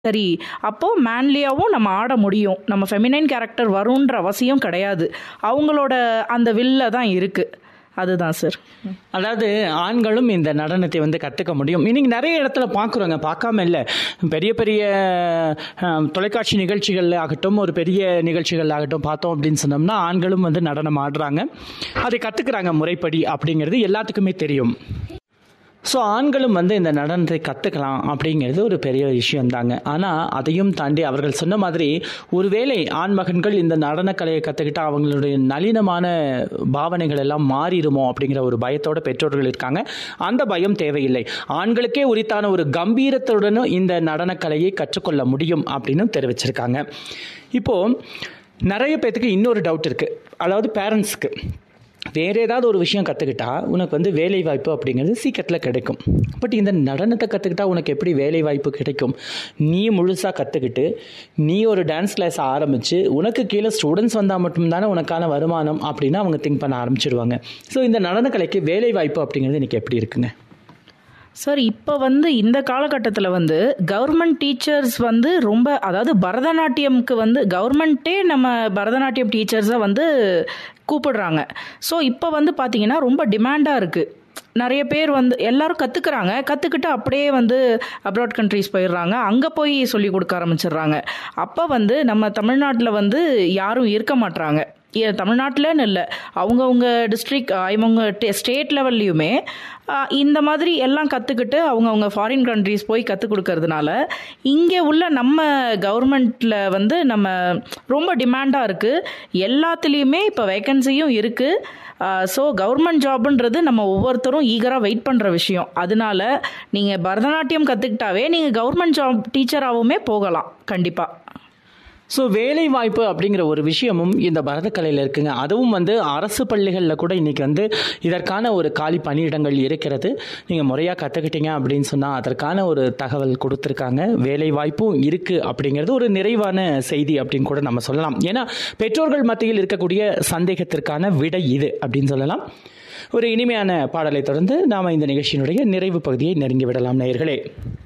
சரி அப்போ மேன்லியாவும் நம்ம ஆட முடியும் நம்ம ஃபெமினைன் கேரக்டர் வரும்ன்ற அவசியம் கிடையாது அவங்களோட அந்த வில்ல தான் இருக்கு அதுதான் சார் அதாவது ஆண்களும் இந்த நடனத்தை வந்து கற்றுக்க முடியும் இன்னைக்கு நிறைய இடத்துல பார்க்குறோங்க பார்க்காம இல்லை பெரிய பெரிய அஹ், தொலைக்காட்சி நிகழ்ச்சிகள் ஆகட்டும் ஒரு பெரிய நிகழ்ச்சிகள் ஆகட்டும் பார்த்தோம் அப்படின்னு சொன்னோம்னா ஆண்களும் வந்து நடனம் ஆடுறாங்க அதை கற்றுக்குறாங்க முறைப்படி அப்படிங்கிறது எல்லாத்துக்குமே தெரியும் ஸோ ஆண்களும் வந்து இந்த நடனத்தை கற்றுக்கலாம் அப்படிங்கிறது ஒரு பெரிய விஷயம்தாங்க ஆனால் அதையும் தாண்டி அவர்கள் சொன்ன மாதிரி ஒருவேளை ஆண் மகன்கள் இந்த நடனக்கலையை கற்றுக்கிட்டா அவங்களுடைய நளினமான பாவனைகள் எல்லாம் மாறிடுமோ அப்படிங்கிற ஒரு பயத்தோட பெற்றோர்கள் இருக்காங்க அந்த பயம் தேவையில்லை ஆண்களுக்கே உரித்தான ஒரு கம்பீரத்துடனும் இந்த நடனக்கலையை கற்றுக்கொள்ள முடியும் அப்படின்னு தெரிவிச்சிருக்காங்க இப்போது நிறைய பேர்த்துக்கு இன்னொரு டவுட் இருக்குது அதாவது பேரண்ட்ஸ்க்கு வேறு ஏதாவது ஒரு விஷயம் கற்றுக்கிட்டா உனக்கு வந்து வேலை வாய்ப்பு அப்படிங்கிறது சீக்கிரத்தில் கிடைக்கும் பட் இந்த நடனத்தை கற்றுக்கிட்டா உனக்கு எப்படி வேலை வாய்ப்பு கிடைக்கும் நீ முழுசாக கற்றுக்கிட்டு நீ ஒரு டான்ஸ் கிளாஸ் ஆரம்பித்து உனக்கு கீழே ஸ்டூடெண்ட்ஸ் வந்தால் மட்டும்தானே உனக்கான வருமானம் அப்படின்னு அவங்க திங்க் பண்ண ஆரம்பிச்சிடுவாங்க ஸோ இந்த நடனக்கலைக்கு வேலை வாய்ப்பு அப்படிங்கிறது இன்றைக்கி எப்படி இருக்குங்க சார் இப்போ வந்து இந்த காலகட்டத்தில் வந்து கவர்மெண்ட் டீச்சர்ஸ் வந்து ரொம்ப அதாவது பரதநாட்டியம்க்கு வந்து கவர்மெண்ட்டே நம்ம பரதநாட்டியம் டீச்சர்ஸை வந்து கூப்பிடுறாங்க ஸோ இப்போ வந்து பார்த்தீங்கன்னா ரொம்ப டிமாண்டாக இருக்குது நிறைய பேர் வந்து எல்லாரும் கற்றுக்குறாங்க கற்றுக்கிட்டு அப்படியே வந்து அப்ராட் கண்ட்ரீஸ் போயிடுறாங்க அங்கே போய் சொல்லி கொடுக்க ஆரம்பிச்சிடுறாங்க அப்போ வந்து நம்ம தமிழ்நாட்டில் வந்து யாரும் இருக்க மாட்றாங்க ஏ- தமிழ்நாட்டிலன்னு இல்லை அவங்கவுங்க டிஸ்ட்ரிக்ட் இவங்க ஸ்டேட் லெவல்லையுமே இந்த மாதிரி எல்லாம் கற்றுக்கிட்டு அவங்கவுங்க ஃபாரின் கண்ட்ரீஸ் போய் கற்றுக் கொடுக்கறதுனால இங்கே உள்ள நம்ம கவர்மெண்ட்டில் வந்து நம்ம ரொம்ப டிமாண்டாக இருக்குது எல்லாத்துலேயுமே இப்போ வேக்கன்சியும் இருக்குது ஸோ கவர்மெண்ட் ஜாப்ன்றது நம்ம ஒவ்வொருத்தரும் ஈகராக வெயிட் பண்ணுற விஷயம் அதனால நீங்கள் பரதநாட்டியம் கற்றுக்கிட்டாவே நீங்கள் கவர்மெண்ட் ஜாப் டீச்சராகவுமே போகலாம் கண்டிப்பாக ஸோ வேலை வாய்ப்பு அப்படிங்கிற ஒரு விஷயமும் இந்த பரதக்கலையில் இருக்குங்க அதுவும் வந்து அரசு பள்ளிகளில் கூட இன்னைக்கு வந்து இதற்கான ஒரு காலி பணியிடங்கள் இருக்கிறது நீங்கள் முறையாக கற்றுக்கிட்டீங்க அப்படின்னு சொன்னால் அதற்கான ஒரு தகவல் கொடுத்துருக்காங்க வேலை வாய்ப்பும் இருக்குது அப்படிங்கிறது ஒரு நிறைவான செய்தி அப்படின்னு கூட நம்ம சொல்லலாம் ஏன்னா பெற்றோர்கள் மத்தியில் இருக்கக்கூடிய சந்தேகத்திற்கான விடை இது அப்படின்னு சொல்லலாம் ஒரு இனிமையான பாடலை தொடர்ந்து நாம் இந்த நிகழ்ச்சியினுடைய நிறைவு பகுதியை நெருங்கி விடலாம் நேயர்களே